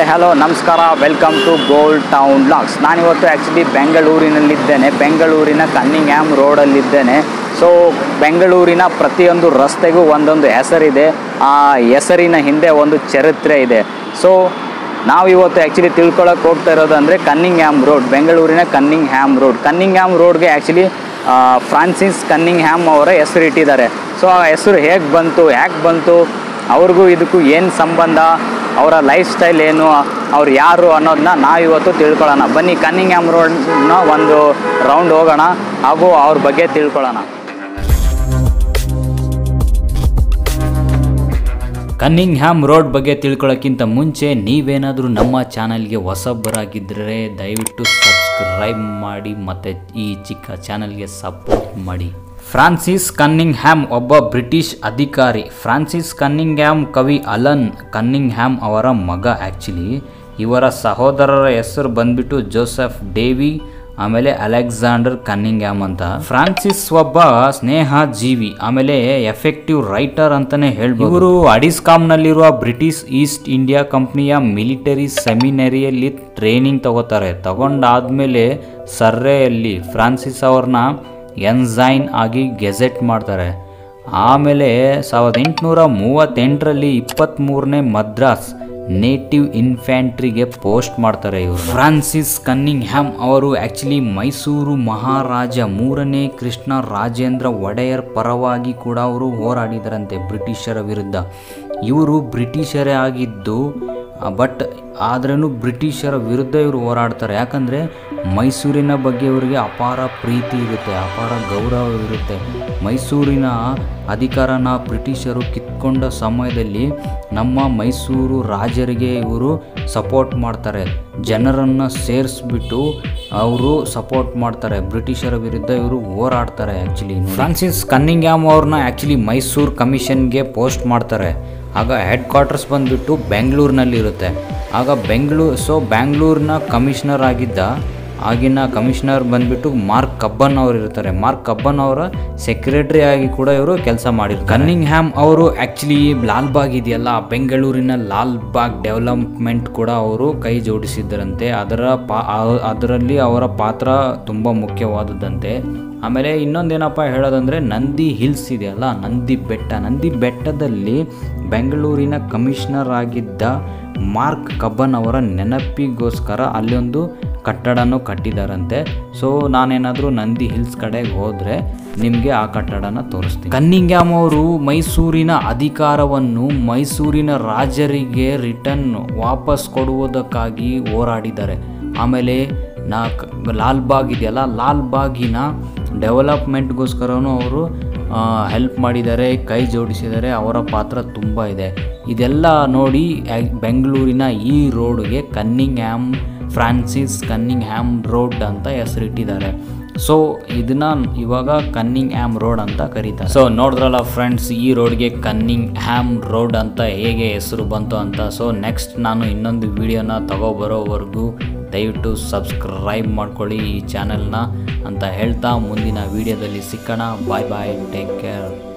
hello ನಮಸ್ಕಾರ welcome to gold town locks ನಾನಿವತ್ತು actually ಬೆಂಗಳೂರಿನಲ್ಲಿದ್ದೇನೆ ಬೆಂಗಳೂರಿನ ಕನ್ನಿಂಗ್ಹ್ಯಾಮ್ ರೋಡಲ್ಲಿದ್ದೇನೆ ಸೊ ಬೆಂಗಳೂರಿನ ಪ್ರತಿಯೊಂದು ರಸ್ತೆಗೂ ಒಂದೊಂದು ಹೆಸರಿದೆ ಆ ಹೆಸರಿನ ಹಿಂದೆ ಒಂದು ಚರಿತ್ರೆ ಇದೆ ಸೊ ನಾವು ಇವತ್ತು ಆ್ಯಕ್ಚುಲಿ ತಿಳ್ಕೊಳಕ್ಕೆ ಹೋಗ್ತಾ ಇರೋದಂದರೆ ಕನ್ನಿಂಗ್ಹ್ಯಾಮ್ ರೋಡ್ ಬೆಂಗಳೂರಿನ ಕನ್ನಿಂಗ್ಹ್ಯಾಮ್ ರೋಡ್ ಕನ್ನಿಂಗ್ಹ್ಯಾಮ್ ರೋಡ್ಗೆ ಆ್ಯಕ್ಚುಲಿ ಫ್ರಾನ್ಸಿಸ್ ಕನ್ನಿಂಗ್ಹ್ಯಾಮ್ ಅವರ ಹೆಸರು ಇಟ್ಟಿದ್ದಾರೆ ಸೊ ಆ ಹೆಸರು ಹೇಗೆ ಬಂತು ಯಾಕೆ ಬಂತು ಅವ್ರಿಗೂ ಇದಕ್ಕೂ ಏನು ಸಂಬಂಧ ಅವರ ಲೈಫ್ ಸ್ಟೈಲ್ ಏನು ಅವ್ರು ಯಾರು ಅನ್ನೋದನ್ನ ನಾವು ಇವತ್ತು ತಿಳ್ಕೊಳ್ಳೋಣ ಬನ್ನಿ ಕನ್ನಿಂಗ್ಹ್ಯಾಮ್ ರೋಡ್ನ ಒಂದು ರೌಂಡ್ ಹೋಗೋಣ ಹಾಗೂ ಅವ್ರ ಬಗ್ಗೆ ತಿಳ್ಕೊಳ್ಳೋಣ ಕನ್ನಿಂಗ್ಹ್ಯಾಮ್ ರೋಡ್ ಬಗ್ಗೆ ತಿಳ್ಕೊಳ್ಳೋಕ್ಕಿಂತ ಮುಂಚೆ ನೀವೇನಾದರೂ ನಮ್ಮ ಚಾನಲ್ಗೆ ಹೊಸಬರಾಗಿದ್ದರೆ ದಯವಿಟ್ಟು ಸಬ್ಸ್ಕ್ರೈಬ್ ಮಾಡಿ ಮತ್ತು ಈ ಚಿಕ್ಕ ಚಾನಲ್ಗೆ ಸಪೋರ್ಟ್ ಮಾಡಿ ಫ್ರಾನ್ಸಿಸ್ ಕನ್ನಿಂಗ್ಹ್ಯಾಮ್ ಒಬ್ಬ ಬ್ರಿಟಿಷ್ ಅಧಿಕಾರಿ ಫ್ರಾನ್ಸಿಸ್ ಕನ್ನಿಂಗ್ಹ್ಯಾಮ್ ಕವಿ ಅಲನ್ ಕನ್ನಿಂಗ್ಹ್ಯಾಮ್ ಅವರ ಮಗ ಆ್ಯಕ್ಚುಲಿ ಇವರ ಸಹೋದರರ ಹೆಸರು ಬಂದ್ಬಿಟ್ಟು ಜೋಸೆಫ್ ಡೇವಿ ಆಮೇಲೆ ಅಲೆಕ್ಸಾಂಡರ್ ಕನ್ನಿಂಗ್ಹ್ಯಾಮ್ ಅಂತ ಫ್ರಾನ್ಸಿಸ್ ಒಬ್ಬ ಸ್ನೇಹ ಜೀವಿ ಆಮೇಲೆ ಎಫೆಕ್ಟಿವ್ ರೈಟರ್ ಅಂತಾನೆ ಹೇಳ್ಬೋದು ಇವರು ಅಡಿಸ್ಕಾಮ್ನಲ್ಲಿರುವ ಬ್ರಿಟಿಷ್ ಈಸ್ಟ್ ಇಂಡಿಯಾ ಕಂಪ್ನಿಯ ಮಿಲಿಟರಿ ಸೆಮಿನರಿಯಲ್ಲಿ ಟ್ರೈನಿಂಗ್ ತಗೋತಾರೆ ತಗೊಂಡಾದ್ಮೇಲೆ ಸರ್ರೆಯಲ್ಲಿ ಫ್ರಾನ್ಸಿಸ್ ಅವ್ರನ್ನ ಎನ್ಸೈನ್ ಆಗಿ ಗೆಜೆಟ್ ಮಾಡ್ತಾರೆ ಆಮೇಲೆ ಸಾವಿರದ ಎಂಟುನೂರ ಮೂವತ್ತೆಂಟರಲ್ಲಿ ಇಪ್ಪತ್ತ್ಮೂರನೇ ಮದ್ರಾಸ್ ನೇಟಿವ್ ಇನ್ಫ್ಯಾಂಟ್ರಿಗೆ ಪೋಸ್ಟ್ ಮಾಡ್ತಾರೆ ಇವರು ಫ್ರಾನ್ಸಿಸ್ ಕನ್ನಿಂಗ್ಹ್ಯಾಮ್ ಅವರು ಆ್ಯಕ್ಚುಲಿ ಮೈಸೂರು ಮಹಾರಾಜ ಮೂರನೇ ಕೃಷ್ಣ ರಾಜೇಂದ್ರ ಒಡೆಯರ್ ಪರವಾಗಿ ಕೂಡ ಅವರು ಹೋರಾಡಿದರಂತೆ ಬ್ರಿಟಿಷರ ವಿರುದ್ಧ ಇವರು ಬ್ರಿಟಿಷರೇ ಆಗಿದ್ದು ಬಟ್ ಆದ್ರೂ ಬ್ರಿಟಿಷರ ವಿರುದ್ಧ ಇವರು ಹೋರಾಡ್ತಾರೆ ಯಾಕಂದರೆ ಮೈಸೂರಿನ ಬಗ್ಗೆ ಇವರಿಗೆ ಅಪಾರ ಪ್ರೀತಿ ಇರುತ್ತೆ ಅಪಾರ ಗೌರವ ಇರುತ್ತೆ ಮೈಸೂರಿನ ಅಧಿಕಾರನ ಬ್ರಿಟಿಷರು ಕಿತ್ಕೊಂಡ ಸಮಯದಲ್ಲಿ ನಮ್ಮ ಮೈಸೂರು ರಾಜರಿಗೆ ಇವರು ಸಪೋರ್ಟ್ ಮಾಡ್ತಾರೆ ಜನರನ್ನು ಸೇರಿಸ್ಬಿಟ್ಟು ಅವರು ಸಪೋರ್ಟ್ ಮಾಡ್ತಾರೆ ಬ್ರಿಟಿಷರ ವಿರುದ್ಧ ಇವರು ಹೋರಾಡ್ತಾರೆ ಆ್ಯಕ್ಚುಲಿ ಫ್ರಾನ್ಸಿಸ್ ಕನ್ನಿಂಗ್ಯಾಮ್ ಅವ್ರನ್ನ ಆ್ಯಕ್ಚುಲಿ ಮೈಸೂರು ಕಮಿಷನ್ಗೆ ಪೋಸ್ಟ್ ಮಾಡ್ತಾರೆ ಆಗ ಹೆಡ್ ಕ್ವಾರ್ಟರ್ಸ್ ಬಂದುಬಿಟ್ಟು ಬೆಂಗಳೂರಿನಲ್ಲಿರುತ್ತೆ ಆಗ ಬೆಂಗಳೂರು ಸೊ ಬ್ಯಾಂಗ್ಳೂರಿನ ಕಮಿಷನರ್ ಆಗಿದ್ದ ಆಗಿನ ಕಮಿಷನರ್ ಬಂದ್ಬಿಟ್ಟು ಮಾರ್ಕ್ ಕಬ್ಬನ್ ಅವರು ಇರ್ತಾರೆ ಮಾರ್ಕ್ ಕಬ್ಬನ್ ಅವರ ಸೆಕ್ರೆಟರಿ ಆಗಿ ಕೂಡ ಇವರು ಕೆಲಸ ಮಾಡಿರ್ತಾರೆ ಕನ್ನಿಂಗ್ ಹ್ಯಾಮ್ ಅವರು ಆ್ಯಕ್ಚುಲಿ ಲಾಲ್ ಬಾಗ್ ಇದೆಯಲ್ಲ ಬೆಂಗಳೂರಿನ ಲಾಲ್ ಬಾಗ್ ಡೆವಲಪ್ಮೆಂಟ್ ಕೂಡ ಅವರು ಕೈ ಜೋಡಿಸಿದ್ದರಂತೆ ಅದರ ಪಾ ಆ- ಅದರಲ್ಲಿ ಅವರ ಪಾತ್ರ ತುಂಬ ಮುಖ್ಯವಾದದ್ದಂತೆ ಆಮೇಲೆ ಇನ್ನೊಂದೇನಪ್ಪ ಹೇಳೋದಂದರೆ ನಂದಿ ಹಿಲ್ಸ್ ಇದೆಯಲ್ಲ ನಂದಿ ಬೆಟ್ಟ ನಂದಿ ಬೆಟ್ಟದಲ್ಲಿ ಬೆಂಗಳೂರಿನ ಕಮಿಷನರ್ ಆಗಿದ್ದ ಮಾರ್ಕ್ ಕಬ್ಬನ್ ಅವರ ನೆನಪಿಗೋಸ್ಕರ ಅಲ್ಲೊಂದು ಕಟ್ಟಡನೂ ಕಟ್ಟಿದಾರಂತೆ ಸೊ ನಾನೇನಾದರೂ ನಂದಿ ಹಿಲ್ಸ್ ಕಡೆಗೆ ಹೋದರೆ ನಿಮಗೆ ಆ ಕಟ್ಟಡನ ತೋರಿಸ್ತೀನಿ ಕನ್ನಿಂಗ್ಯಾಮ್ ಅವರು ಮೈಸೂರಿನ ಅಧಿಕಾರವನ್ನು ಮೈಸೂರಿನ ರಾಜರಿಗೆ ರಿಟರ್ನ್ ವಾಪಸ್ ಕೊಡುವುದಕ್ಕಾಗಿ ಹೋರಾಡಿದ್ದಾರೆ ಆಮೇಲೆ ನಾ ಕ- ಲಾಲ್ ಬಾಗ್ ಇದೆಯಲ್ಲ ಲಾಲ್ ಬಾಗಿನ ಡೆವಲಪ್ಮೆಂಟ್ಗೋಸ್ಕರನೂ ಅವರು ಹೆಲ್ಪ್ ಮಾಡಿದ್ದಾರೆ ಕೈ ಜೋಡಿಸಿದ್ದಾರೆ ಅವರ ಪಾತ್ರ ತುಂಬ ಇದೆ ಇದೆಲ್ಲ ನೋಡಿ ಆ- ಬೆಂಗಳೂರಿನ ಈ ರೋಡ್ಗೆ Cunningham Francis Cunningham road ಅಂತ ಹೆಸರಿಟ್ಟಿದ್ದಾರೆ ಸೊ ಇದನ್ನ ಇವಾಗ ಕನ್ನಿಂಗ್ ಹ್ಯಾಮ್ ರೋಡ್ ಅಂತ ಕರೀತಾರೆ ಸೊ ನೋಡಿದ್ರಲ್ಲ ಫ್ರೆಂಡ್ಸ್ ಈ ರೋಡ್ಗೆ ಕನ್ನಿಂಗ್ ಹ್ಯಾಮ್ ರೋಡ್ ಅಂತ ಹೇಗೆ ಹೆಸರು ಬಂತು ಅಂತ ಸೊ ನೆಕ್ಸ್ಟ್ ನಾನು ಇನ್ನೊಂದು ವಿಡಿಯೋನ ತಗೊಬರೋವರೆಗೂ ದಯವಿಟ್ಟು ಸಬ್ಸ್ಕ್ರೈಬ್ ಮಾಡ್ಕೊಳ್ಳಿ ಈ ಚಾನೆಲ್ನ ಅಂತ ಹೇಳ್ತಾ ಮುಂದಿನ ವಿಡಿಯೋದಲ್ಲಿ ಸಿಕ್ಕಣ ಬಾಯ್ ಬಾಯ್ ಟೇಕ್ ಕೇರ್